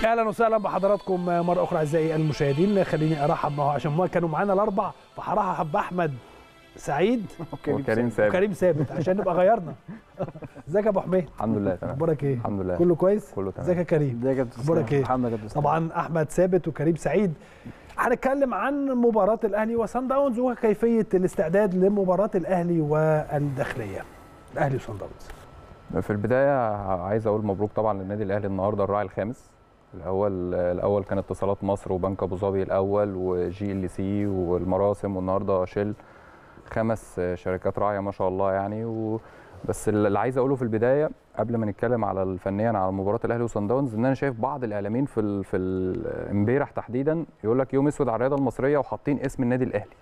اهلا وسهلا بحضراتكم مره اخرى اعزائي المشاهدين خليني ارحب ما هو عشان ما كانوا معانا الاربع فهرحب باحمد سعيد وكريم ثابت وكريم ثابت عشان نبقى غيرنا ازيك يا ابو حميد الحمد لله تمام اخبارك ايه الحمد لله كله كويس كله تمام ازيك يا كريم ازيك يا كابتن أخبارك إيه؟ محمد يا كابتن طبعا احمد ثابت وكريم سعيد هنتكلم عن مباراه الاهلي وسان داونز وكيفيه الاستعداد لمباراه الاهلي والداخليه الاهلي وسان داونز في البدايه عايز اقول مبروك طبعا للنادي الاهلي النهارده الراعي الخامس الاول الاول كان اتصالات مصر وبنك ابو ظبي الاول وجي ال سي والمراسم والنهارده شيل خمس شركات راعيه ما شاء الله يعني و بس اللي عايز اقوله في البدايه قبل ما نتكلم على فنيا على مباراه الاهلي وصن داونز ان انا شايف بعض الاعلاميين في ال في ال- امبارح تحديدا يقول لك يوم اسود على الرياضه المصريه وحاطين اسم النادي الاهلي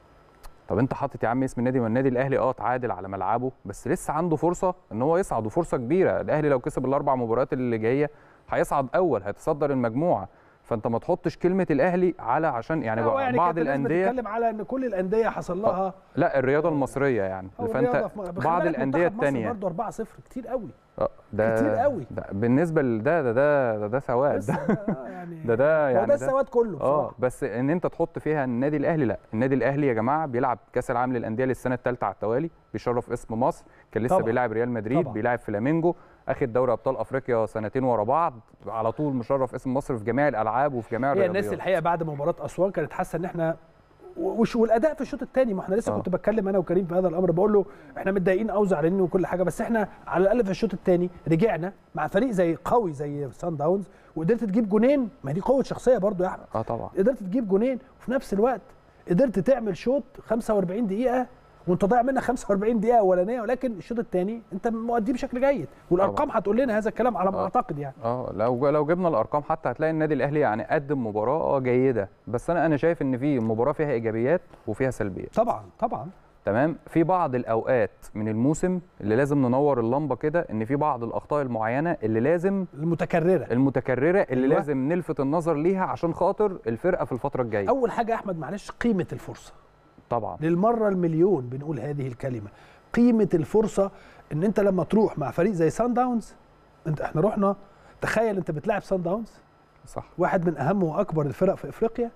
طب انت حاطط يا عم اسم النادي ما النادي الاهلي اه تعادل على ملعبه بس لسه عنده فرصه ان هو يصعد وفرصه كبيره الاهلي لو كسب الاربع مباريات اللي جايه هيصعد اول هيتصدر المجموعه فانت ما تحطش كلمه الاهلي على عشان يعني, هو يعني بعض كانت الناس الانديه بتتكلم على ان كل الانديه حصل لها لا الرياضه المصريه يعني أو فانت الرياضة في م- خلي بعض بالك الانديه منتخب مصر الثانيه برضه 4-0 كتير قوي آه، ده كتير قوي. ده بالنسبه لده ده ده ده, ده سواد بس ده, آه، يعني ده ده هو يعني ده ده- السواد كله اه بصراحه بس ان انت تحط فيها النادي الاهلي لا النادي الاهلي يا جماعه بيلعب كاس العالم للانديه للسنه الثالثه على التوالي بيشرف اسم مصر كان لسه طبعاً. بيلاعب ريال مدريد طبعاً. بيلاعب فلامينجو اخد دوري ابطال افريقيا سنتين ورا بعض على طول مشرف اسم مصر في جميع الالعاب وفي جميع هي الرياضيات الناس الحقيقه بعد مباراه اسوان كانت حاسه ان احنا وش والاداء في الشوط الثاني ما احنا لسه آه. كنت بتكلم انا وكريم في هذا الامر بقول له احنا متضايقين او زعلانين وكل حاجه بس احنا على الاقل في الشوط الثاني رجعنا مع فريق زي قوي زي سان داونز وقدرت تجيب جونين ما هي دي قوه شخصيه برضو يا احمد اه طبعا قدرت تجيب جونين وفي نفس الوقت قدرت تعمل شوط 45 دقيقه وانت ضايع منك 45 دقيقه اولانيه ولكن الشوط الثاني انت مؤديه بشكل جيد والارقام هتقول لنا هذا الكلام على ما آه. اعتقد يعني اه لو لو جبنا الارقام حتى هتلاقي النادي الاهلي يعني قدم مباراه جيده بس انا انا شايف ان في مباراه فيها ايجابيات وفيها سلبيات طبعا طبعا تمام في بعض الاوقات من الموسم اللي لازم ننور اللمبه كده ان في بعض الاخطاء المعينه اللي لازم المتكرره المتكرره اللي أيوة. لازم نلفت النظر ليها عشان خاطر الفرقه في الفتره الجايه اول حاجه يا احمد معلش قيمه الفرصه طبعا للمره المليون بنقول هذه الكلمه قيمه الفرصه ان انت لما تروح مع فريق زي سان داونز انت احنا رحنا تخيل انت بتلاعب سان داونز صح واحد من اهم واكبر الفرق في افريقيا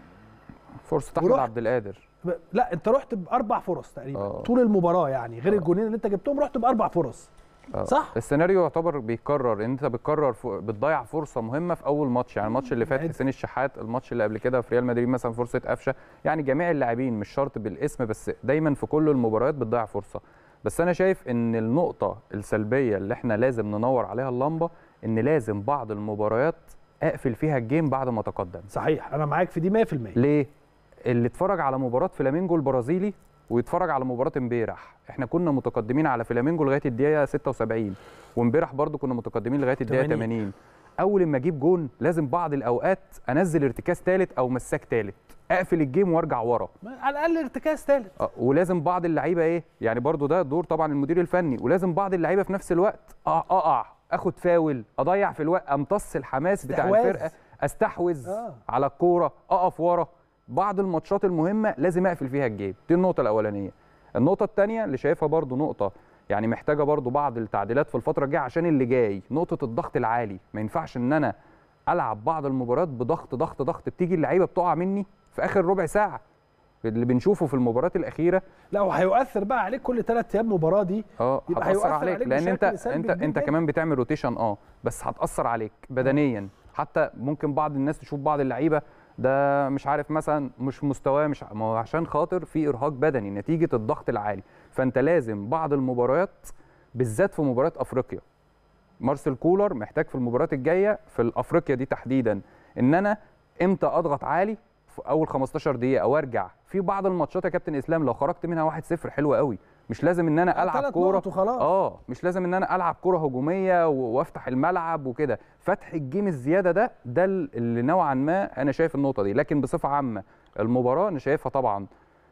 فرصه احمد ورحت. عبد القادر ب- لا انت رحت باربع فرص تقريبا آه. طول المباراه يعني غير آه. الجونين اللي انت جبتهم رحت باربع فرص آه. صح السيناريو يعتبر بيتكرر ان انت بتكرر ف... بتضيع فرصه مهمه في اول ماتش يعني الماتش اللي فات عد. حسين الشحات الماتش اللي قبل كده في ريال مدريد مثلا فرصه قفشه يعني جميع اللاعبين مش شرط بالاسم بس دايما في كل المباريات بتضيع فرصه بس انا شايف ان النقطه السلبيه اللي احنا لازم ننور عليها اللمبه ان لازم بعض المباريات اقفل فيها الجيم بعد ما اتقدم صحيح انا معاك في دي 100% ليه؟ اللي اتفرج على مباراة فلامينجو البرازيلي ويتفرج على مباراة امبارح، احنا كنا متقدمين على فلامينجو لغاية الدقيقة 76 وامبارح برضو كنا متقدمين لغاية الدقيقة 80. 80 أول ما أجيب جون لازم بعض الأوقات أنزل ارتكاز ثالث أو مساك ثالث، أقفل الجيم وأرجع ورا، على الاقل ارتكاز ثالث أه، ولازم بعض اللعيبة إيه؟ يعني برضو ده دور طبعا المدير الفني، ولازم بعض اللعيبة في نفس الوقت أ- أقع، آخد فاول، أضيع في الوقت، أمتص الحماس بتاع استحواذ. الفرقة، استحوذ آه. على الكوره اقف ورا بعض الماتشات المهمه لازم اقفل فيها الجيم دي النقطه الاولانيه النقطه الثانيه اللي شايفها برضو نقطه يعني محتاجه برضو بعض التعديلات في الفتره الجايه عشان اللي جاي نقطه الضغط العالي ما ينفعش ان انا العب بعض المباريات بضغط ضغط ضغط بتيجي اللعيبه بتقع مني في اخر ربع ساعه اللي بنشوفه في المباريات الاخيره لا وهيؤثر بقى عليك كل ثلاث ايام مباراه دي اه يبقى هتاثر هيؤثر عليك عليك لان انت بشكل سلبي انت كبير انت جدا. كمان بتعمل روتيشن اه بس هتاثر عليك بدنيا حتى ممكن بعض الناس تشوف بعض اللعيبه ده مش عارف مثلا مش مستواه مش ع- ما هو عشان خاطر في ارهاق بدني نتيجه الضغط العالي فانت لازم بعض المباريات بالذات في مباريات افريقيا مارسيل كولر محتاج في المباريات الجايه في الافريقيا دي تحديدا ان انا امتى اضغط عالي في اول 15 دقيقه وارجع في بعض الماتشات يا كابتن اسلام لو خرجت منها 1-0 حلوه قوي مش لازم ان انا العب ثلاث كوره نقط وخلاص اه مش لازم ان انا العب كره هجوميه و- وافتح الملعب وكده فتح الجيم الزياده ده ده اللي نوعا ما انا شايف النقطه دي لكن بصفه عامه المباراه انا شايفها طبعا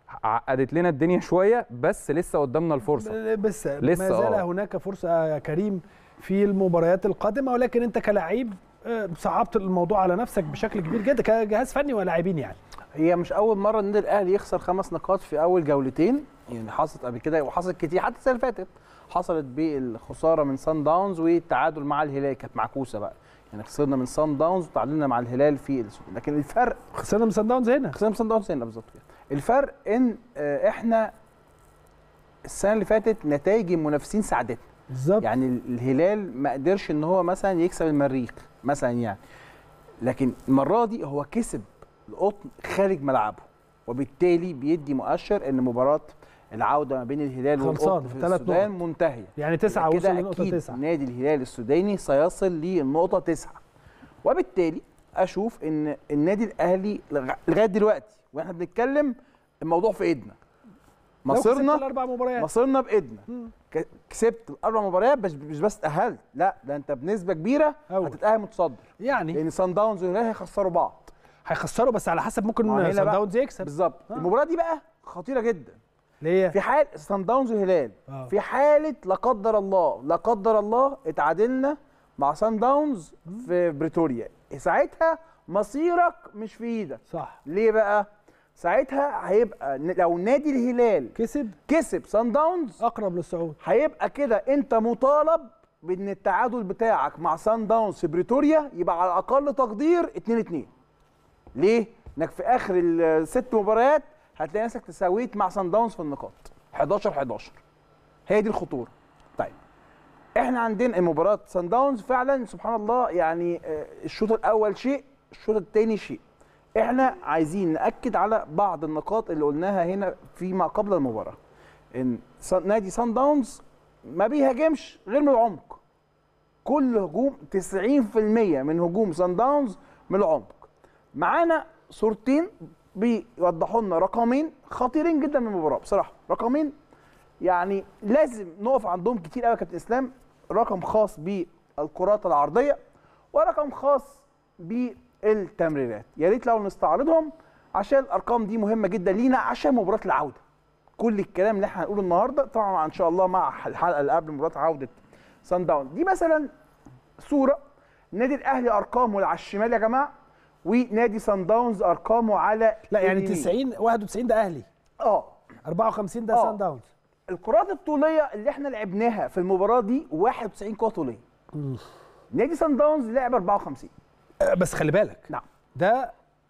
عقدت لنا الدنيا شويه بس لسه قدامنا الفرصه بس لسه ما زال آه. هناك فرصه يا كريم في المباريات القادمه ولكن انت كلاعب آه، صعبت الموضوع على نفسك بشكل كبير جدا كجهاز فني ولاعبين يعني هي مش اول مره النادي الاهلي يخسر خمس نقاط في اول جولتين يعني حصلت قبل كده وحصلت كتير حتى السنه اللي فاتت حصلت بالخساره من سان داونز والتعادل مع الهلال كانت معكوسه بقى يعني خسرنا من سان داونز وتعادلنا مع الهلال في السودان لكن الفرق خسرنا من سان داونز هنا خسرنا من سان داونز هنا بالظبط كده الفرق ان آه، احنا السنه اللي فاتت نتائج المنافسين ساعدتنا بالظبط يعني ال- الهلال ما قدرش ان هو مثلا يكسب المريخ مثلا يعني لكن المره دي هو كسب القطن خارج ملعبه وبالتالي بيدي مؤشر ان مباراه العوده ما بين الهلال خلصانة، والقطن في ثلاث السودان نقط. منتهيه يعني تسعة يبقى وصل كده لنقطة أكيد تسعة نادي الهلال السوداني سيصل للنقطة تسعة وبالتالي أشوف إن النادي الأهلي لغ- لغاية دلوقتي وإحنا بنتكلم الموضوع في إيدنا لو كسبت مصيرنا الأربع مباريات مصيرنا بإيدنا مم. ك- كسبت الأربع مباريات بس مش بس تأهلت لا ده أنت بنسبة كبيرة أول. هتتأهل متصدر يعني لأن سان داونز والهلال هيخسروا بعض هيخسروا بس على حسب ما ممكن هنا سان بقى- داونز يكسب بالظبط آه. المباراة دي بقى خطيرة جدا ليه؟ في حال سان داونز والهلال آه. في حاله لا قدر الله لا قدر الله اتعادلنا مع سان داونز في بريتوريا ساعتها مصيرك مش في ايدك صح ليه بقى ساعتها هيبقى ن- لو نادي الهلال كسب كسب سان داونز اقرب للصعود هيبقى كده انت مطالب بان التعادل بتاعك مع سان داونز في بريتوريا يبقى على اقل تقدير 2 2 ليه انك في اخر الست مباريات هتلاقي نفسك تساويت مع سان داونز في النقاط 11 11 هي دي الخطوره طيب احنا عندنا مباراه سان داونز فعلا سبحان الله يعني آه، الشوط الاول شيء الشوط الثاني شيء احنا عايزين ناكد على بعض النقاط اللي قلناها هنا فيما قبل المباراه ان سان- نادي سان داونز ما بيهاجمش غير من العمق كل هجوم 90% من هجوم سان داونز من العمق معانا صورتين بيوضحوا لنا رقمين خطيرين جدا من المباراه بصراحه رقمين يعني لازم نقف عندهم كتير قوي يا كابتن اسلام رقم خاص بالكرات العرضيه ورقم خاص بالتمريرات يا ريت لو نستعرضهم عشان الارقام دي مهمه جدا لينا عشان مباراه العوده كل الكلام اللي احنا هنقوله النهارده طبعا ان شاء الله مع الحلقه اللي قبل مباراه عوده سان داون دي مثلا صوره النادي الاهلي ارقامه اللي على الشمال يا جماعه ونادي سان داونز ارقامه على لا يعني اليمين. 90 91 ده اهلي اه 54 ده آه. سان داونز الكرات الطوليه اللي احنا لعبناها في المباراه دي 91 كره طوليه نادي سان داونز لعب 54 آه، بس خلي بالك نعم ده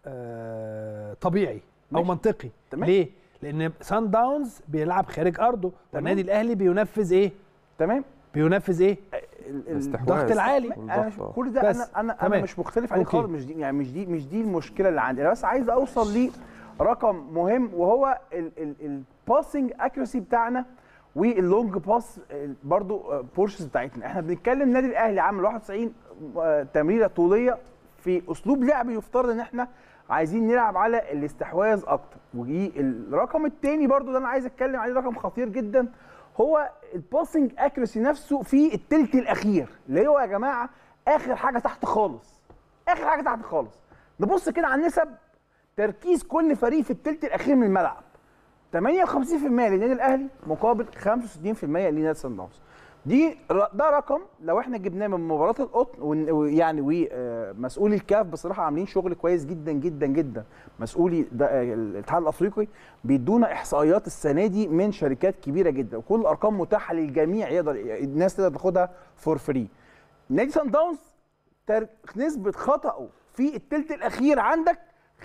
آه طبيعي او ماشي. منطقي تمام. ليه؟ لان سان داونز بيلعب خارج ارضه والنادي الاهلي بينفذ ايه؟ تم بينفذ ايه؟ ال- ال- الاستحواذ. الضغط العالي. انا مش والضغط. كل ده بس. انا انا انا تمام. مش مختلف عليه أوكي. خالص مش دي يعني مش دي مش دي المشكله اللي عندي انا بس عايز اوصل لرقم مهم وهو الباسنج اكيرسي بتاعنا واللونج باس برضو بورشز بتاعتنا احنا بنتكلم النادي الاهلي عامل 91 آه، تمريره طوليه في اسلوب لعب يفترض ان احنا عايزين نلعب على الاستحواذ اكتر والرقم الثاني برضو اللي انا عايز اتكلم عليه رقم خطير جدا هو الباسنج اكيرسي نفسه في التلت الاخير اللي هو يا جماعه اخر حاجه تحت خالص اخر حاجه تحت خالص نبص كده على النسب تركيز كل فريق في التلت الاخير من الملعب 58% للنادي الاهلي مقابل 65% لنادي سان داونز دي ر- ده رقم لو احنا جبناه من مباراه القطن ون- ويعني ومسؤولي الكاف بصراحه عاملين شغل كويس جدا جدا جدا مسؤولي ده- آه، الاتحاد الافريقي بيدونا احصائيات السنه دي من شركات كبيره جدا وكل الارقام متاحه للجميع يقدر الناس تقدر تاخدها فور فري نادي سان داونز تر- نسبه خطأه في الثلث الاخير عندك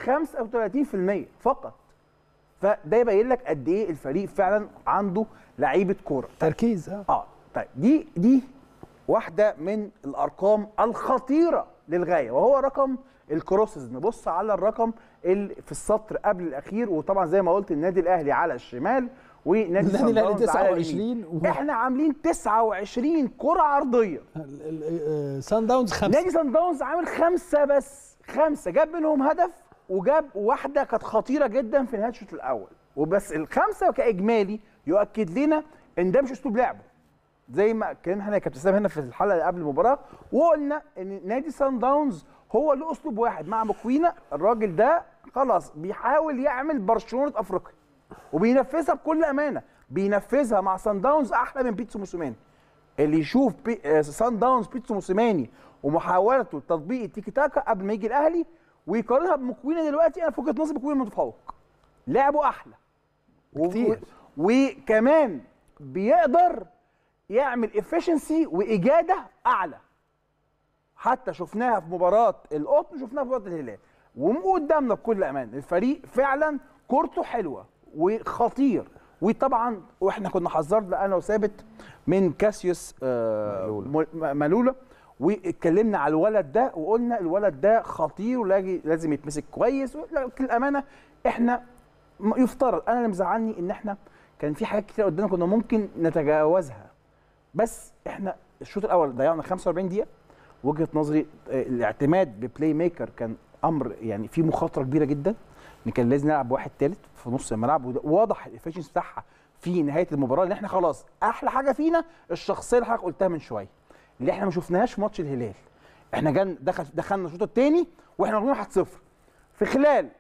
35% فقط فده يبين لك قد ايه الفريق فعلا عنده لعيبه كوره تركيز اه اه طيب دي دي واحده من الارقام الخطيره للغايه وهو رقم الكروسز نبص على الرقم اللي في السطر قبل الاخير وطبعا زي ما قلت النادي الاهلي على الشمال ونادي النادي سان الأهلي داونز على 29 اليمين و- احنا عاملين 29 كره عرضيه ال- ال- آه، سان داونز خمسه نادي سان داونز عامل خمسه بس خمسه جاب منهم هدف وجاب واحده كانت خطيره جدا في نهايه الشوط الاول وبس الخمسه كاجمالي يؤكد لنا ان ده مش اسلوب لعبه زي ما اتكلمنا احنا يا كابتن اسلام هنا في الحلقه اللي قبل المباراه وقلنا ان نادي سان داونز هو له اسلوب واحد مع مكوينا الراجل ده خلاص بيحاول يعمل برشلونه افريقيا وبينفذها بكل امانه بينفذها مع سان داونز احلى من بيتسو موسيماني اللي يشوف بي... آه، سان داونز بيتسو موسيماني ومحاولته لتطبيق التيكي تاكا قبل ما يجي الاهلي ويقارنها بمكوينا دلوقتي انا في وجهه نظري مكوينا متفوق لعبه احلى و- كتير. و... وكمان بيقدر يعمل افشنسي واجاده اعلى حتى شفناها في مباراه القطن شفناها في مباراه الهلال وقدامنا بكل امان الفريق فعلا كورته حلوه وخطير وطبعا واحنا كنا حذرنا انا وثابت من كاسيوس آه مالولا. مل- مالولا واتكلمنا على الولد ده وقلنا الولد ده خطير ولازم يتمسك كويس لكن الامانه احنا م- يفترض انا اللي مزعلني ان احنا كان في حاجات كتير قدامنا كنا ممكن نتجاوزها بس احنا الشوط الاول ضيعنا 45 دقيقه وجهه نظري آه، الاعتماد ببلاي ميكر كان امر يعني فيه مخاطره كبيره جدا ان كان لازم نلعب بواحد ثالث في نص الملعب وده واضح الافشنسي بتاعها في نهايه المباراه ان احنا خلاص احلى حاجه فينا الشخصيه اللي حضرتك قلتها من شويه اللي احنا ما شفناهاش في ماتش الهلال احنا جان دخل دخلنا الشوط الثاني واحنا مغلوبين 1-0 في خلال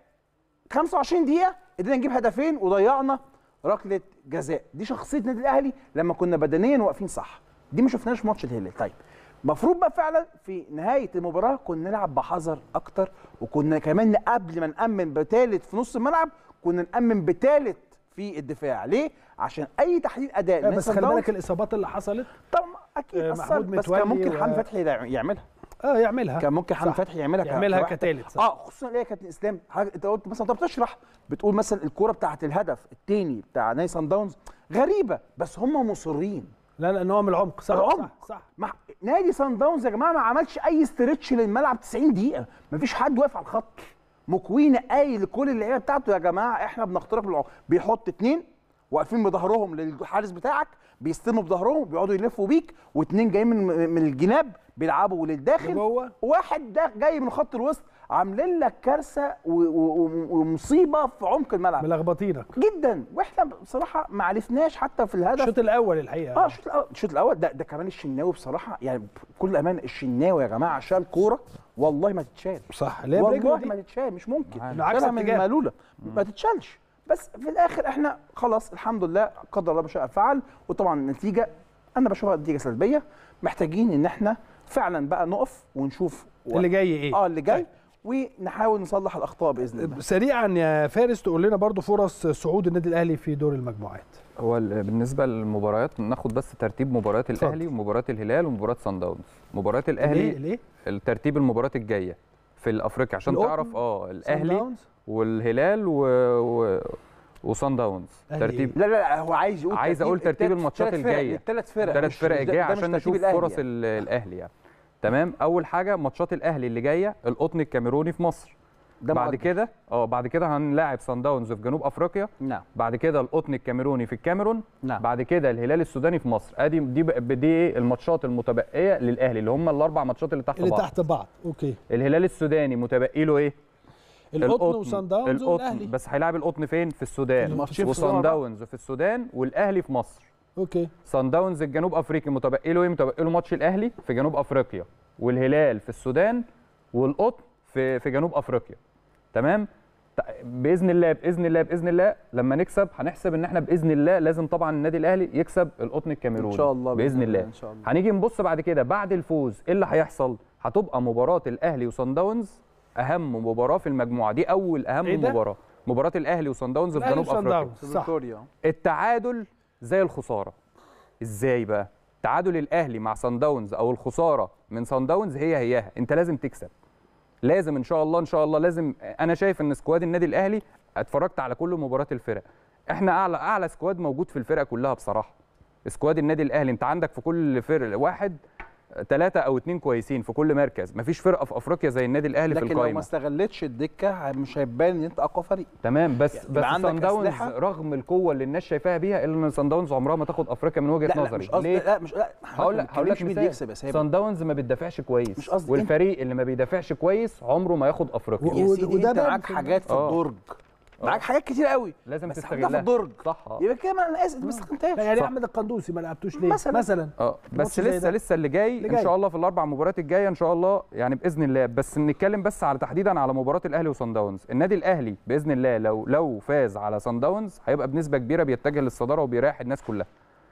25 دقيقه قدرنا نجيب هدفين وضيعنا ركله جزاء دي شخصيه النادي الاهلي لما كنا بدنيا واقفين صح دي ما شفناهاش في ماتش الهلال طيب المفروض بقى فعلا في نهايه المباراه كنا نلعب بحذر اكتر وكنا كمان قبل ما نامن بثالث في نص الملعب كنا نامن بثالث في الدفاع ليه عشان اي تحليل اداء لا، من بس صن خلي داونز بالك الاصابات اللي حصلت طبعا اكيد آه، اثرت محمود بس كان متولي ممكن و- حمدي فتحي يعملها اه يعملها كان ممكن حمدي صح. فتحي يعملها ك- يعملها كواحد. كتالت صح. اه خصوصا اللي هي كابتن اسلام حاجة انت قلت مثلا انت بتشرح بتقول مثلا الكوره بتاعت الهدف الثاني بتاع نادي صن داونز غريبه بس هم مصرين لا لا ان هو من العمق صح العمق. صح, صح. مع نادي صن داونز يا جماعه ما عملش اي استرتش للملعب 90 دقيقه مفيش حد واقف على الخط مكوينه قايل لكل اللعيبه بتاعته يا جماعه احنا بنخترق بالعمق بيحط اتنين واقفين بظهرهم للحارس بتاعك بيستلموا بظهرهم بيقعدوا يلفوا بيك واتنين جايين من من الجناب بيلعبوا للداخل لجوه. واحد ده جاي من خط الوسط عاملين لك كارثه و- و- و- ومصيبه في عمق الملعب ملخبطينك جدا واحنا بصراحه ما عرفناش حتى في الهدف الشوط الاول الحقيقه اه الشوط الاول الشوط الاول ده ده كمان الشناوي بصراحه يعني بكل امان الشناوي يا جماعه شال كوره والله ما تتشال صح اللي هي برجله والله دي. ما تتشال مش ممكن معانا. بالعكس شالها من اتجاه. المالوله ما تتشالش بس في الاخر احنا خلاص الحمد لله قدر الله ما شاء فعل وطبعا النتيجه انا بشوفها نتيجه سلبيه محتاجين ان احنا فعلا بقى نقف ونشوف و- اللي جاي ايه اه اللي جاي ونحاول نصلح الاخطاء باذن الله سريعا يا فارس تقول لنا برضو فرص صعود النادي الاهلي في دور المجموعات هو ال- بالنسبه للمباريات ناخد بس ترتيب مباريات اتفضل. الاهلي ومباريات الهلال ومباراه سان داونز مباريات ليه الاهلي ليه الترتيب المباريات الجايه في الافريقيا عشان القطن، تعرف اه صن الاهلي داونز؟ والهلال و... و... وصن داونز أهلي ترتيب لا لا لا هو عايز يقول عايز أقول ترتيب التلات- الماتشات التلات فرق- الجاية. التلات فرق ثلاث مش- فرق مش ده- الجايه ده مش عشان ترتيب نشوف الأهلي فرص يعني. ال- الاهلي يعني تمام اول حاجه ماتشات الاهلي اللي جايه القطن الكاميروني في مصر ده بعد مقدر. كده اه بعد كده هنلاعب سان داونز في جنوب افريقيا نعم بعد كده القطن الكاميروني في الكاميرون نعم. بعد كده الهلال السوداني في مصر ادي دي بقى- دي إيه الماتشات المتبقيه للاهلي اللي هم الاربع ماتشات اللي تحت اللي بعض تحت بعض اوكي الهلال السوداني متبقي له ايه القطن وصن داونز القطن والاهلي بس هيلاعب القطن فين في السودان الماتشين في السودان وصن بقى. داونز في السودان والاهلي في مصر اوكي صن داونز الجنوب افريقي متبقي له ايه متبقي له ماتش الاهلي في جنوب افريقيا والهلال في السودان والقطن في في جنوب افريقيا تمام ت- باذن الله باذن الله باذن الله لما نكسب هنحسب ان احنا باذن الله لازم طبعا النادي الاهلي يكسب القطن الكاميروني ان شاء الله باذن الله ان شاء الله هنيجي نبص بعد كده بعد الفوز ايه اللي هيحصل هتبقى مباراه الاهلي وصن داونز اهم مباراه في المجموعه دي اول اهم إيه ده؟ مباراه مباراه الاهلي وصن داونز في الأهلي جنوب وصن افريقيا داونز. صح. فيكتوريا التعادل زي الخساره ازاي بقى تعادل الاهلي مع سان داونز او الخساره من سان داونز هي هياها انت لازم تكسب لازم ان شاء الله ان شاء الله لازم انا شايف ان سكواد النادي الاهلي اتفرجت على كل مباريات الفرق احنا اعلى اعلى سكواد موجود في الفرقه كلها بصراحه سكواد النادي الاهلي انت عندك في كل فرق واحد ثلاثة أو اتنين كويسين في كل مركز مفيش فرقة في أفريقيا زي النادي الأهلي في لكن لو ما القايمة استغلتش الدكه مش هيبان ان انت اقوى فريق تمام بس يعني بس يبقى عندك سان داونز أسلحة. رغم القوة اللي الناس شايفاها بيها إلا إن سان داونز عمرها ما تاخد أفريقيا من وجهة لا لا نظري مش قصدي ليه؟ لا مش لا هقول لك هقول لك مين مثال بيكسب يا سامي سان داونز ما بيدافعش كويس مش قصدي والفريق اللي ما بيدافعش كويس عمره ما ياخد افريقيا و- يا و- سيدي وده انت بان معاك في حاجات في آه. الدرج معاك حاجات كتير قوي لازم بس تستغلها حطها في الدرج صح آه. يبقى كده انا اسف ما لا استخدمتهاش يعني صح. احمد القندوسي ما لعبتوش ليه مثلاً. مثلا اه ماتش بس زي لسه ده. لسه اللي جاي اللي ان جاي. شاء الله في الاربع مباريات الجايه ان شاء الله يعني باذن الله بس نتكلم بس على تحديدا على مباراه الاهلي وصن داونز النادي الاهلي باذن الله لو لو فاز على صن داونز هيبقى بنسبه كبيره بيتجه للصداره وبيريح الناس كلها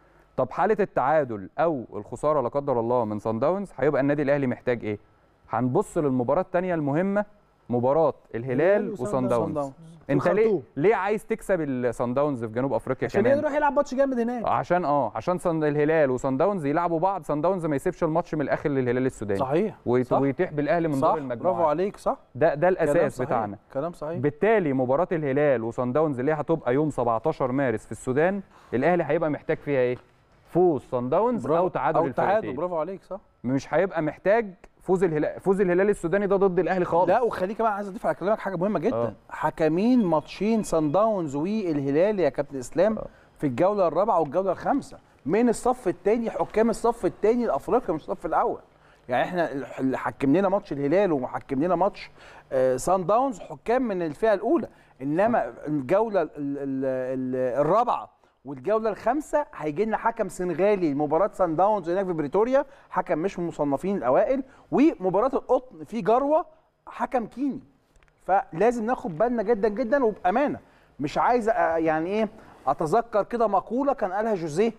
طب حاله التعادل او الخساره لا قدر الله من صن داونز هيبقى النادي الاهلي محتاج ايه هنبص للمباراه الثانيه المهمه مباراه الهلال وصن وصن داونز. داونز في انت ليه الخرطوم. ليه عايز تكسب الصن داونز في جنوب افريقيا عشان كمان يروح يلعب ماتش جامد هناك عشان اه عشان صن الهلال وصن داونز يلعبوا بعض صن داونز ما يسيبش الماتش من الاخر للهلال السوداني صحيح ويت- صح. ويتيح بالاهلي من صح دور برافو المجموعات عليك صح ده ده كلام الاساس صحيح. بتاعنا كلام صحيح بالتالي مباراه الهلال وصن داونز اللي هي هتبقى يوم 17 مارس في السودان الاهلي هيبقى محتاج فيها ايه فوز صن داونز برافو. او تعادل او تعادل الفرقتين برافو عليك صح مش هيبقى محتاج فوز الهلال فوز الهلال السوداني ده ضد الاهلي خالص لا وخليه كمان عايز اضيف على كلامك حاجه مهمه جدا آه. حكمين ماتشين سان داونز والهلال يا كابتن اسلام في الجوله الرابعه والجوله الخامسه من الصف الثاني حكام الصف الثاني الافريقي مش الصف الاول يعني احنا اللي حكم لنا ماتش الهلال وحكم لنا ماتش آه، سان داونز حكام من الفئه الاولى انما الجوله ال- ال- ال- الرابعه والجوله الخامسه هيجي لنا حكم سنغالي لمباراه سان داونز هناك في بريتوريا حكم مش من المصنفين الاوائل ومباراه القطن في جروه حكم كيني فلازم ناخد بالنا جدا جدا وبامانه مش عايز أ- يعني ايه اتذكر كده مقوله كان قالها جوزيه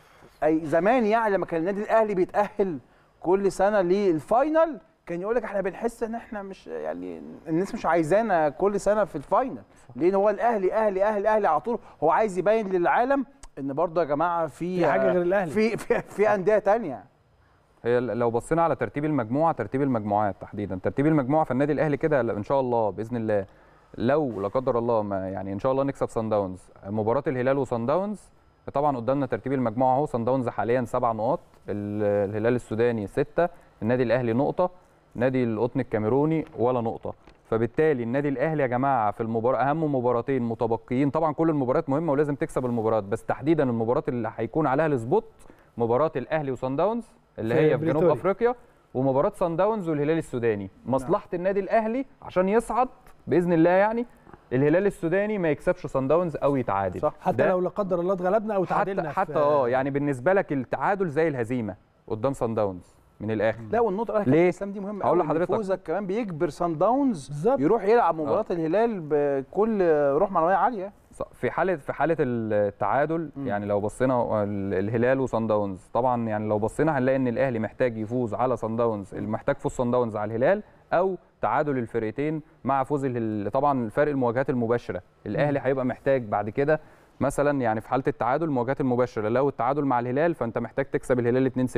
اي زمان يعني لما كان النادي الاهلي بيتاهل كل سنه للفاينل كان يقول لك احنا بنحس ان احنا مش يعني الناس مش عايزانا كل سنه في الفاينل لان هو الاهلي اهلي اهلي اهلي على طول هو عايز يبين للعالم ان برضه يا جماعه في في حاجة غير الأهلي. في في, في انديه تانية هي ل- لو بصينا على ترتيب المجموعه ترتيب المجموعات تحديدا ترتيب المجموعه فالنادي الاهلي كده ل- ان شاء الله باذن الله لو لا قدر الله ما يعني ان شاء الله نكسب صن داونز مباراه الهلال وصن داونز طبعا قدامنا ترتيب المجموعه اهو صن داونز حاليا سبع نقاط ال- الهلال السوداني سته النادي الاهلي نقطه نادي القطن الكاميروني ولا نقطه فبالتالي النادي الاهلي يا جماعه في المباراه اهم مباراتين متبقيين طبعا كل المباريات مهمه ولازم تكسب المباريات بس تحديدا المباراه اللي هيكون عليها السبوت مباراه الاهلي وصن داونز اللي في هي في جنوب بريتوريا. افريقيا ومباراه صن داونز والهلال السوداني مصلحه النادي الاهلي عشان يصعد باذن الله يعني الهلال السوداني ما يكسبش صن داونز او يتعادل صح. حتى ده لو لا قدر الله اتغلبنا او حتى تعادلنا حتى في- اه يعني بالنسبه لك التعادل زي الهزيمه قدام صن داونز من الاخر لا والنقطه اللي ليه؟ الاسلام دي مهمه هقول قوي إن لحضرتك. فوزك كمان بيجبر سان داونز بالظبط. يروح يلعب مباراه الهلال بكل روح معنويه عاليه ص- في حاله في حاله التعادل يعني لو بصينا ال- الهلال وصن داونز طبعا يعني لو بصينا هنلاقي ان الاهلي محتاج يفوز على صن داونز محتاج فوز صن داونز على الهلال او تعادل الفرقتين مع فوز الهلال طبعا الفرق المواجهات المباشره الاهلي هيبقى محتاج بعد كده مثلا يعني في حاله التعادل المواجهات المباشره لو التعادل مع الهلال فانت محتاج تكسب الهلال 2-0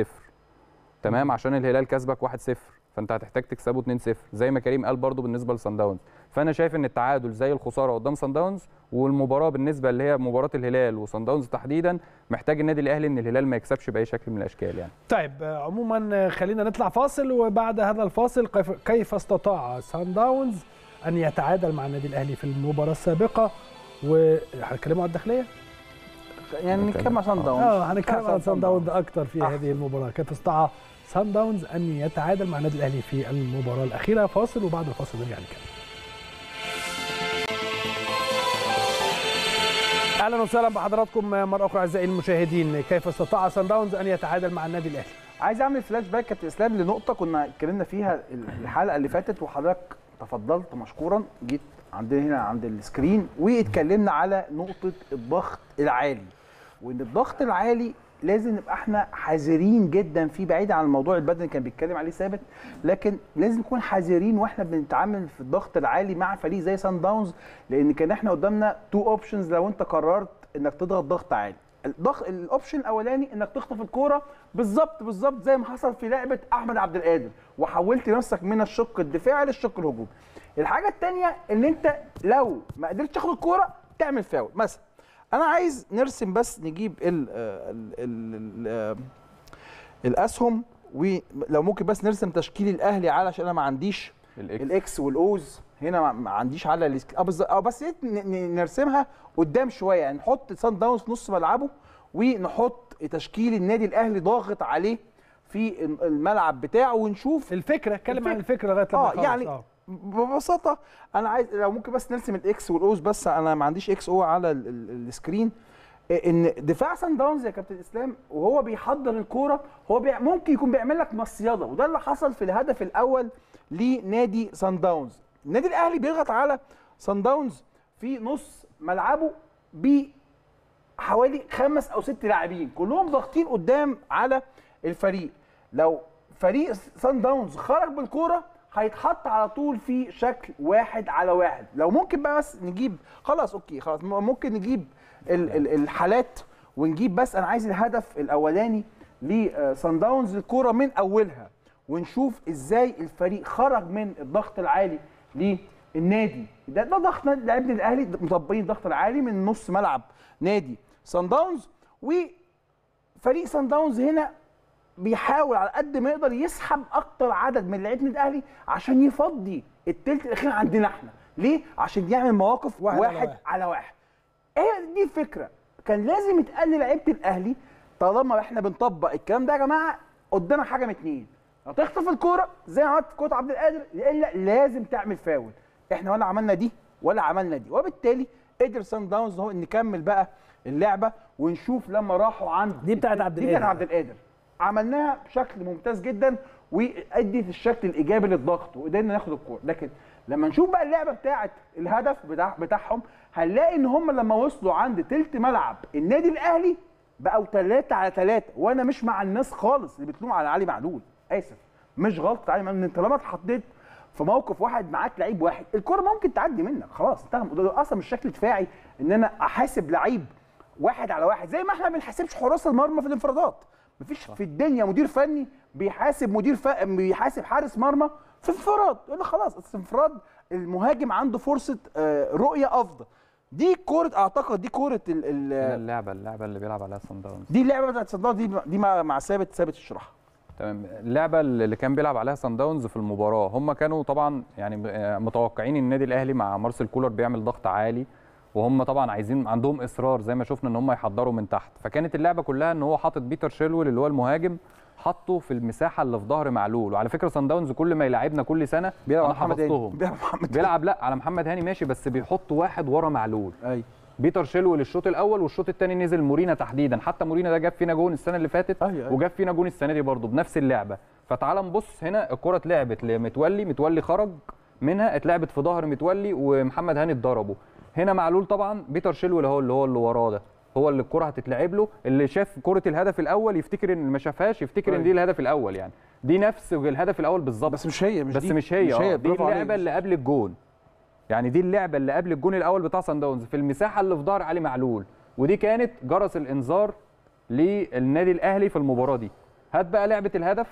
تمام عشان الهلال كسبك 1-0 فانت هتحتاج تكسبه 2-0 زي ما كريم قال برضو بالنسبه لصن داونز فانا شايف ان التعادل زي الخساره قدام صن داونز والمباراه بالنسبه اللي هي مباراه الهلال وصن داونز تحديدا محتاج النادي الاهلي ان الهلال ما يكسبش باي شكل من الاشكال يعني طيب آه، عموما آه، خلينا نطلع فاصل وبعد هذا الفاصل كيف, كيف استطاع سان داونز ان يتعادل مع النادي الاهلي في المباراه السابقه وهنتكلموا على الداخليه؟ يعني نتكلم عن سان داونز اه هنتكلم أحسن عن سان داونز اكتر في أحسن. هذه المباراه كيف استطاع سان داونز ان يتعادل مع النادي الاهلي في المباراه الاخيره فاصل وبعد الفاصل نرجع نكمل اهلا وسهلا بحضراتكم مره اخرى اعزائي المشاهدين كيف استطاع سان داونز ان يتعادل مع النادي الاهلي عايز اعمل فلاش باك كابتن اسلام لنقطه كنا اتكلمنا فيها الحلقه اللي فاتت وحضرتك تفضلت مشكورا جيت عندنا هنا عند السكرين واتكلمنا على نقطه الضغط العالي وان الضغط العالي لازم نبقى احنا حذرين جدا فيه بعيد عن الموضوع البدني اللي كان بيتكلم عليه ثابت لكن لازم نكون حذرين واحنا بنتعامل في الضغط العالي مع فريق زي سان داونز لان كان احنا قدامنا تو اوبشنز لو انت قررت انك تضغط ضغط عالي الضغط الاوبشن الاولاني انك تخطف الكوره بالظبط بالظبط زي ما حصل في لعبه احمد عبد القادر وحولت نفسك من الشق الدفاعي للشق الهجومي الحاجه الثانيه ان انت لو ما قدرتش تاخد الكوره تعمل فاول مثلا انا عايز نرسم بس نجيب ال ال ال ال الاسهم ولو ممكن بس نرسم تشكيل الاهلي على عشان انا ما عنديش الاكس الاكس والاوز هنا ما- ما عنديش على السك... اه بالظبط اه بس إيه ن- ن- نرسمها قدام شويه يعني نحط سان داونز في نص ملعبه ونحط تشكيل النادي الاهلي ضاغط عليه في الملعب بتاعه ونشوف الفكره اتكلم عن الفكرة. الفكره لغايه لما اه نخلص. يعني آه. ببساطه انا عايز لو ممكن بس نرسم الاكس والاوز بس انا ما عنديش اكس او على ال- ال- السكرين إيه ان دفاع سان داونز يا كابتن اسلام وهو بيحضر الكوره هو بيع ممكن يكون بيعمل لك مصيده وده اللي حصل في الهدف الاول لنادي سان داونز النادي الاهلي بيضغط على سان داونز في نص ملعبه بحوالي خمس او ست لاعبين كلهم ضاغطين قدام على الفريق لو فريق سان داونز خرج بالكوره هيتحط على طول في شكل واحد على واحد لو ممكن بقى بس نجيب خلاص اوكي خلاص م- ممكن نجيب ال ال الحالات ونجيب بس انا عايز الهدف الاولاني لصن داونز الكوره من اولها ونشوف ازاي الفريق خرج من الضغط العالي للنادي ده ده ضغط نادي- لاعبين الاهلي مطبقين الضغط العالي من نص ملعب نادي صن داونز وفريق صن داونز هنا بيحاول على قد ما يقدر يسحب اكتر عدد من لعيبه النادي الاهلي عشان يفضي التلت الاخير عندنا احنا ليه عشان يعمل مواقف واحد واحد, على واحد واحد. على واحد ايه دي الفكره كان لازم يتقال لعيبه الاهلي طالما احنا بنطبق الكلام ده يا جماعه قدامك حاجه من اتنين يا تخطف الكوره زي ما عملت في كوره عبد القادر يا الا لازم تعمل فاول احنا ولا عملنا دي ولا عملنا دي وبالتالي قدر سان داونز هو نكمل بقى اللعبه ونشوف لما راحوا عند دي بتاعت عبد دي بتاعت القادر. عبد القادر عملناها بشكل ممتاز جدا وادت الشكل الايجابي للضغط وقدرنا ناخد الكوره لكن لما نشوف بقى اللعبه بتاعت الهدف بتاع بتاعهم هنلاقي ان هم لما وصلوا عند تلت ملعب النادي الاهلي بقوا ثلاثة على ثلاثة وانا مش مع الناس خالص اللي بتلوم على علي معلول اسف مش غلطة علي معلول انت طالما اتحطيت في موقف واحد معاك لعيب واحد الكرة ممكن تعدي منك خلاص انتهى الموضوع. اصلا مش شكل دفاعي ان انا احاسب لعيب واحد على واحد زي ما احنا ما بنحاسبش حراس المرمى في الانفرادات مفيش في الدنيا مدير فني بيحاسب مدير ف... بيحاسب حارس مرمى في انفراد يقول لك خلاص أصل انفراد المهاجم عنده فرصه آه، رؤيه افضل دي كوره اعتقد دي كوره ال... ال... هنا اللعبه اللعبه اللي بيلعب عليها صن داونز دي اللعبه بتاعت صدام دي دي مع, مع ثابت ثابت اشرحها تمام اللعبه اللي كان بيلعب عليها صن داونز في المباراه هم كانوا طبعا يعني آه، متوقعين النادي الاهلي مع مارسيل كولر بيعمل ضغط عالي وهم طبعا عايزين عندهم اصرار زي ما شفنا ان هم يحضروا من تحت فكانت اللعبه كلها ان هو حاطط بيتر شيلويل اللي هو المهاجم حطه في المساحه اللي في ظهر معلول وعلى فكره صن داونز كل ما يلعبنا كل سنه بيلعب انا على محمد هاني حفظتهم بيلعب على محمد بيلعب لا على محمد هاني ماشي بس بيحط واحد ورا معلول ايوه بيتر شيلويل الشوط الاول والشوط الثاني نزل مورينا تحديدا حتى مورينا ده جاب فينا جون السنه اللي فاتت أيوة، أيوة. وجاب فينا جون السنه دي برضه بنفس اللعبه فتعال نبص هنا الكره اتلعبت لمتولي متولي خرج منها اتلعبت في ظهر متولي ومحمد هاني اتضربوا هنا معلول طبعا بيتر شيلويل هو اللي هو اللي وراه ده هو اللي الكره هتتلعب له اللي شاف كره الهدف الاول يفتكر ان ما شافهاش يفتكر ان دي الهدف الاول يعني دي نفس الهدف الاول بالظبط بس مش هي مش بس دي مش هي, مش آه، هي دي برافو عليك. اللعبه اللي قبل الجون يعني دي اللعبه اللي قبل الجون الاول بتاع سان داونز في المساحه اللي في ظهر علي معلول ودي كانت جرس الانذار للنادي الاهلي في المباراه دي هات بقى لعبه الهدف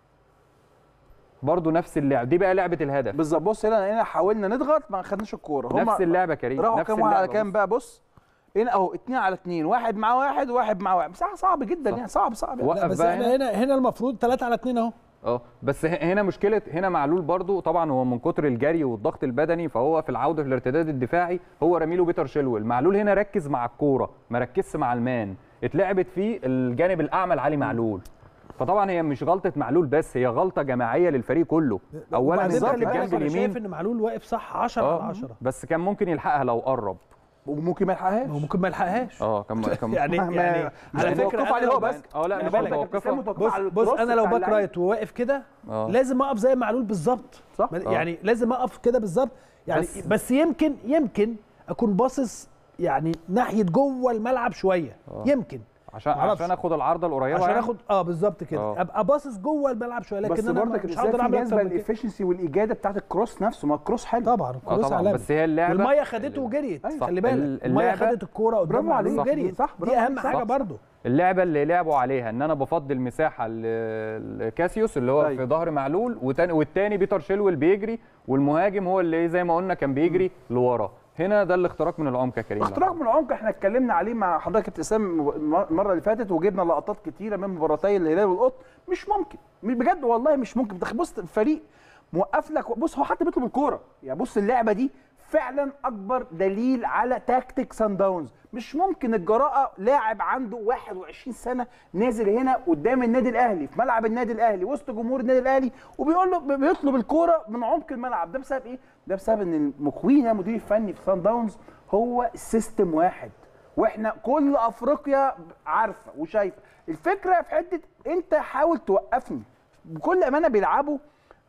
برضو نفس اللعبه دي بقى لعبه الهدف بالظبط بص هنا هنا حاولنا نضغط ما خدناش الكوره هم نفس اللعبه كريم راحوا نفس كام واحد على اللعبة. كام بقى بص هنا اهو اتنين على اتنين واحد مع واحد وواحد مع واحد مساحه صعب جدا صح. يعني صعب صعب يعني. وقف لا بس بقى احنا هنا هنا المفروض 3 على 2 اهو اه بس ه- هنا مشكله هنا معلول برضو طبعا هو من كتر الجري والضغط البدني فهو في العوده في الارتداد الدفاعي هو رميله بيتر شيلويل معلول هنا ركز مع الكوره ما ركزش مع المان اتلعبت في الجانب الاعمى لعلي معلول فطبعا هي مش غلطه معلول بس هي غلطه جماعيه للفريق كله اولا وبعدين انت في خلي بالك الجنب انا شايف اليمين ان معلول واقف صح 10 على اه 10 بس كان ممكن يلحقها لو قرب وممكن ما يلحقهاش هو ممكن ما يلحقهاش اه كان كان يعني ما- يعني مش على هتوقفوا فكره عليه أنا هو لو- بس. اه لا خلي مش بالك، متوقفه بص بص انا لو باك رايت وواقف كده اه لازم اقف زي معلول بالظبط صح. ما- آه. يعني لازم اقف كده بالظبط يعني بس- بس, بس يمكن يمكن اكون باصص يعني ناحيه جوه الملعب شويه آه. يمكن عشان معرفش. عشان اخد العارضه القريبه عشان يعني. اخد اه بالظبط كده آه. ابقى باصص جوه الملعب شويه لكن بس انا برضك مش ازاي هقدر في اعمل نسبه اكتر من كده الافشنسي والاجاده بتاعت الكروس نفسه ما الكروس حلو طبعا اه كروس طبعا علامي بس هي اللعبه والميه خدته وجريت أيوة. خلي صح. بالك ال- الميه اللعبة- خدت الكوره قدام برافو معلول عليك. وجريت صح، برافو دي عليك. اهم حاجه صح. برضو اللعبه اللي لعبوا عليها ان انا بفضي المساحه ل- لكاسيوس اللي هو أيوة. في ظهر معلول وتاني والتاني بيتر شيلويل بيجري والمهاجم هو اللي زي ما قلنا كان بيجري لورا هنا ده الاختراق من العمق يا كريم اختراق من العمق احنا اتكلمنا عليه مع حضرتك كابتن اسلام المره اللي فاتت وجبنا لقطات كتيره من مباراتي الهلال والقط مش ممكن بجد والله مش ممكن تخ- بص الفريق موقف لك بص هو حتى بيطلب الكوره يعني بص اللعبه دي فعلا اكبر دليل على تاكتيك سان داونز مش ممكن الجراءه لاعب عنده 21 سنه نازل هنا قدام النادي الاهلي في ملعب النادي الاهلي وسط جمهور النادي الاهلي وبيقول له بيطلب الكوره من عمق الملعب ده بسبب ايه ده بسبب ان المكوين المدير الفني في سان داونز هو سيستم واحد واحنا كل افريقيا عارفه وشايفه الفكره في حته انت حاول توقفني بكل امانه بيلعبوا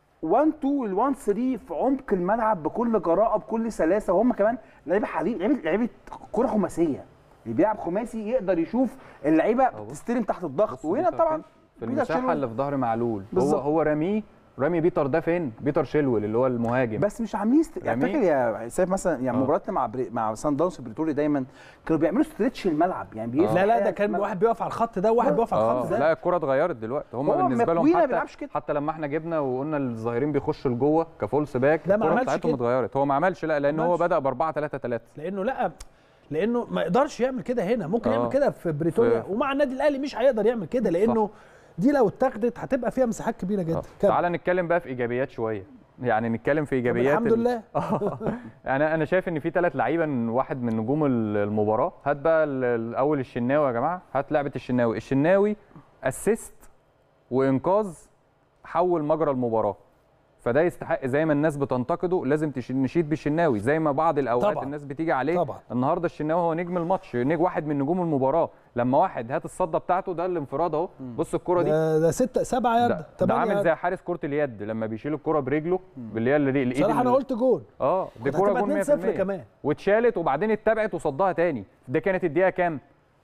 1 2 ال 1 3 في عمق الملعب بكل جراءه بكل سلاسه وهم كمان لعيبه حريف لعيبه لعيبه كره خماسيه اللي بيلعب خماسي يقدر يشوف اللعيبه بص. تستلم تحت الضغط بص وهنا بيتر طبعا فين؟ في بيتر المساحه شيلويل. اللي في ظهر معلول هو بالظبط. هو رميه رامي بيتر ده فين بيتر شيلويل اللي هو المهاجم بس مش عاملين است... يعني جميل. فاكر يا سيف مثلا يعني آه. مباراتنا مع بري... مع سان داونز بريتوري دايما كانوا بيعملوا ستريتش الملعب يعني بيفتح لا لا ده حاجة كان الملعب. واحد بيقف على الخط ده وواحد بيقف على اه الخط ده لا الكره اتغيرت دلوقتي هم هو بالنسبه لهم مكوينة ما حتى بيلعبش كده. حتى لما احنا جبنا وقلنا الظاهرين بيخشوا لجوه كفولس باك لا، ما الكره عملش بتاعتهم كده. اتغيرت هو ما عملش لا لان ما هو عملش. بدا ب 4 3 3 لانه لا لانه ما يقدرش يعمل كده هنا ممكن آه. يعمل كده في بريتوريا في- ومع النادي الاهلي مش هيقدر يعمل كده لانه دي لو اتاخدت هتبقى فيها مساحات كبيره جدا كمل. تعال نتكلم بقى في ايجابيات شويه يعني نتكلم في طب ايجابيات الحمد ال- لله يعني انا شايف ان في ثلاث لعيبه من واحد من نجوم ال- المباراه هات بقى ال- الاول الشناوي يا جماعه هات لعبه الشناوي الشناوي اسيست وانقاذ حول مجرى المباراه فده يستحق زي ما الناس بتنتقده لازم تش- نشيد بالشناوي زي ما بعض الاوقات طبعاً. الناس بتيجي عليه طبعاً. النهارده الشناوي هو نجم الماتش نجم واحد من نجوم المباراه لما واحد هات الصده بتاعته ده الانفراد اهو بص الكره دي ده, ده ستة سبعة ده, يارده ده تمانية عامل ياردة. زي حارس كره اليد لما بيشيل الكره برجله اللي هي اللي- الايد بصراحه انا اللي- قلت جول اه دي كانت كوره هتبقى جون 2-0 100% كمان. واتشالت وبعدين اتبعت وصدها تاني ده كانت الدقيقه كام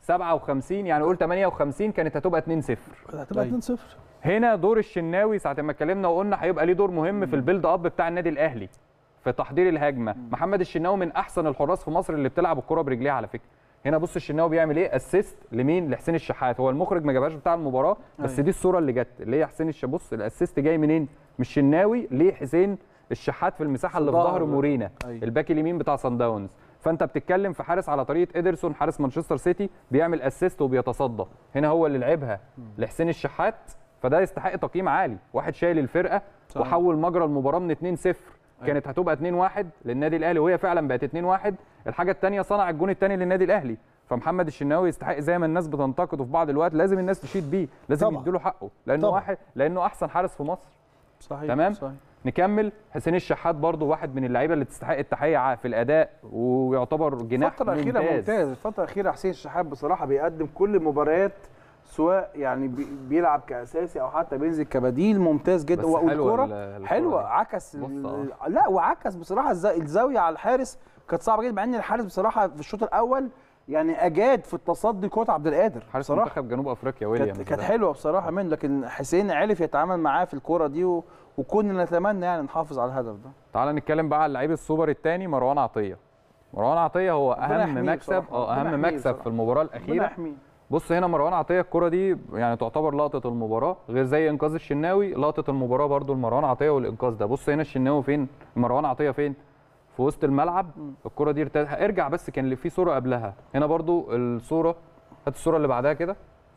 57 يعني قول 58 كانت هتبقى 2-0 كانت هتبقى 2-0 هنا دور الشناوي ساعه ما اتكلمنا وقلنا هيبقى ليه دور مهم في البيلد اب بتاع النادي الاهلي في تحضير الهجمه محمد الشناوي من احسن الحراس في مصر اللي بتلعب الكره برجليه على فكره هنا بص الشناوي بيعمل ايه اسيست لمين لحسين الشحات هو المخرج ما جابهاش بتاع المباراه بس أيوة. دي الصوره اللي جت اللي هي حسين الش بص الاسيست جاي منين مش الشناوي ليه حسين الشحات في المساحه اللي في ظهر. ظهر مورينا أيوة. الباك اليمين بتاع سان داونز فانت بتتكلم في حارس على طريقه ادرسون حارس مانشستر سيتي بيعمل اسيست وبيتصدى هنا هو اللي لعبها لحسين الشحات فده يستحق تقييم عالي واحد شايل الفرقه صحيح. وحول مجرى المباراه من 2-0 كانت هتبقى 2-1 للنادي الاهلي وهي فعلا بقت 2-1 الحاجه الثانيه صنع الجون الثاني للنادي الاهلي فمحمد الشناوي يستحق زي ما الناس بتنتقده في بعض الوقت لازم الناس تشيد بيه لازم طبعا. يديله حقه لانه طبعا. واحد لانه احسن حارس في مصر صحيح تمام؟ صحيح. نكمل حسين الشحات برضو واحد من اللعيبه اللي تستحق التحيه ع- في الاداء ويعتبر جناح الفترة الأخيرة ممتاز الفترة الأخيرة حسين الشحات بصراحة بيقدم كل المباريات سواء يعني بي- بيلعب كأساسي أو حتى بينزل كبديل ممتاز جدا بس و- حلوة والكرة ال- الكرة حلوة دي. عكس بص، ال- لا وعكس بصراحة الز- الزاوية على الحارس كانت صعبة جدا مع إن الحارس بصراحة في الشوط الأول يعني أجاد في التصدي كرة عبد القادر حارس بصراحة منتخب جنوب افريقيا ويليامز كانت كانت ده. حلوة بصراحة منه لكن حسين عرف يتعامل معاه في الكرة دي و... وكنا نتمنى يعني نحافظ على الهدف ده تعال نتكلم بقى على لعيب السوبر الثاني مروان عطيه مروان عطيه هو ربنا اهم يحميه مكسب بصراحة. اه ربنا اهم يحميه مكسب بصراحة. في المباراه ربنا الاخيره يحميه بص هنا مروان عطيه الكره دي يعني تعتبر لقطه المباراه غير زي انقاذ الشناوي لقطه المباراه برضو لمروان عطيه والانقاذ ده بص هنا الشناوي فين مروان عطيه فين في وسط الملعب الكره دي ارتد... ارجع بس كان اللي في صوره قبلها هنا برضو الصوره هات الصوره اللي بعدها كده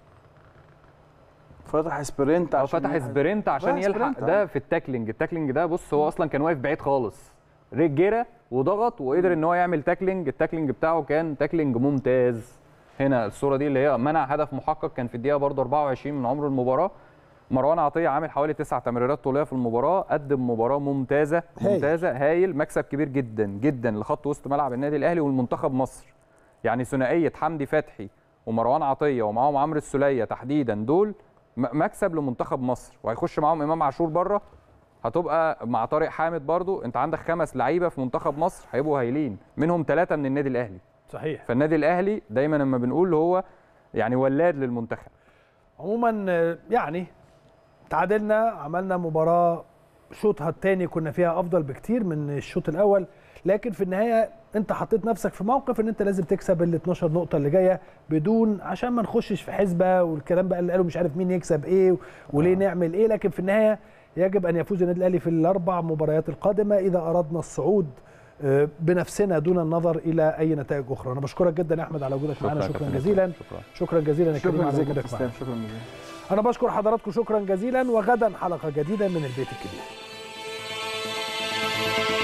فتح سبرنت اه عشان فتح يلحق. سبرنت عشان فتح يلحق سبرنت، ده آه. في التاكلينج التاكلينج ده بص هو اصلا كان واقف بعيد خالص رجره وضغط وقدر ان هو يعمل تاكلينج التاكلينج بتاعه كان تاكلينج ممتاز هنا الصوره دي اللي هي منع هدف محقق كان في الدقيقه برضه 24 من عمر المباراه مروان عطيه عامل حوالي تسع تمريرات طوليه في المباراه قدم مباراه ممتازه هايل. ممتازه هايل مكسب كبير جدا جدا لخط وسط ملعب النادي الاهلي والمنتخب مصر يعني ثنائيه حمدي فتحي ومروان عطيه ومعاهم عمرو السوليه تحديدا دول م- مكسب لمنتخب مصر وهيخش معاهم امام عاشور بره هتبقى مع طارق حامد برضو انت عندك خمس لعيبه في منتخب مصر هيبقوا هايلين منهم ثلاثه من النادي الاهلي صحيح فالنادي الاهلي دايما لما بنقول هو يعني ولاد للمنتخب عموما آه، يعني تعادلنا عملنا مباراه شوطها الثاني كنا فيها افضل بكتير من الشوط الاول لكن في النهايه انت حطيت نفسك في موقف ان انت لازم تكسب ال 12 نقطه اللي جايه بدون عشان ما نخشش في حسبه والكلام بقى اللي قالوا مش عارف مين يكسب ايه وليه نعمل ايه لكن في النهايه يجب ان يفوز النادي الاهلي في الاربع مباريات القادمه اذا اردنا الصعود آه، بنفسنا دون النظر الى اي نتائج اخرى انا بشكرك جدا يا احمد على وجودك معنا يا شكرا كابتن جزيلا شكرا شكرا جزيلا يا كريم شكرا على جزيلا وجودك كابتن معنا اسلام شكرا جزيلا أنا بشكر حضراتكم شكرا جزيلا وغدا حلقة جديدة من البيت الكبير